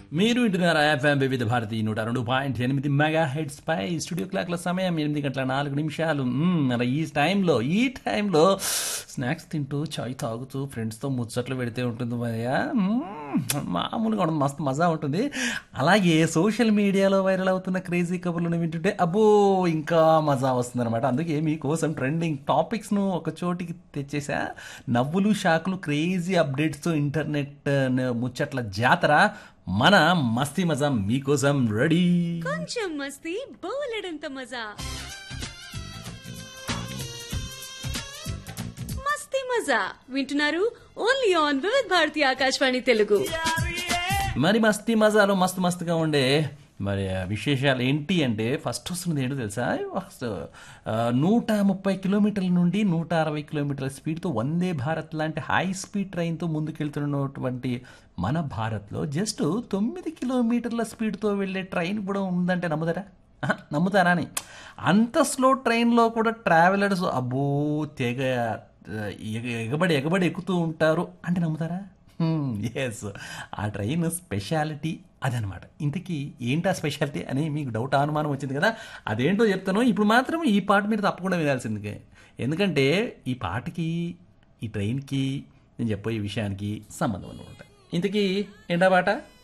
మీరు వింటున్నారా ఎఫ్ఎం వివిధ భారతి నూట రెండు పాయింట్ ఎనిమిది మెగా హెడ్స్ పై స్టూడియో క్లాక్ల సమయం ఎనిమిది గంటల నాలుగు నిమిషాలు మ్మ్, మరి ఈ టైంలో ఈ టైంలో స్నాక్స్ తింటూ చాయ్ తాగుతూ ఫ్రెండ్స్తో ముచ్చట్లు పెడితే ఉంటుంది భయ్యా మ్మ్, మామూలుగా ఉండదు మస్తు మజా ఉంటుంది అలాగే సోషల్ మీడియాలో వైరల్ అవుతున్న క్రేజీ కబుర్లను వింటుంటే అబ్బో ఇంకా మజా వస్తుంది అనమాట అందుకే మీకోసం ట్రెండింగ్ టాపిక్స్ను ఒక చోటికి తెచ్చేసా నవ్వులు షాకులు క్రేజీ అప్డేట్స్తో ఇంటర్నెట్ న- ముచ్చట్ల జాతర మన మస్తీ మజా మీకోసం రెడీ కొంచెం మస్తీ బోలెడంత మజా మస్తీ మజా వింటున్నారు ఓన్లీ ఆన్ వివిధ్ భారతి ఆకాశవాణి తెలుగు మరి మస్తీ మజాలో మస్తు మస్తుగా ఉండే మరి ఆ విశేషాలు ఏంటి అంటే ఫస్ట్ వస్తున్నది ఏంటో తెలుసా ఫస్ట్ ఆ, నూట ముప్పై కిలోమీటర్ల నుండి నూట అరవై కిలోమీటర్ల స్పీడ్తో వందే భారత్ లాంటి హై స్పీడ్ ట్రైన్తో ముందుకెళ్తున్నటువంటి మన భారత్లో జస్ట్ తొమ్మిది కిలోమీటర్ల స్పీడ్తో వెళ్ళే ట్రైన్ కూడా ఉందంటే నమ్ముతారా ఆహా, నమ్ముతారా అని అంత స్లో ట్రైన్లో కూడా ట్రావెలర్స్ అబ్బో తెగ ఎగ- ఎగబడి ఎగబడి ఎక్కుతూ ఉంటారు అంటే నమ్ముతారా ఎస్ ఆ ట్రైన్ స్పెషాలిటీ అదనమాట ఇంతకీ ఏంటి ఆ స్పెషాలిటీ అని మీకు డౌట్ అనుమానం వచ్చింది కదా అదేంటో చెప్తాను ఇప్పుడు మాత్రం ఈ పాట మీరు తప్పకుండా వినాల్సిందికే ఎందుకంటే ఈ పాటకి ఈ ట్రైన్కి నేను చెప్పే విషయానికి సంబంధం అనమాట ఇంతకీ ఏంటా పాట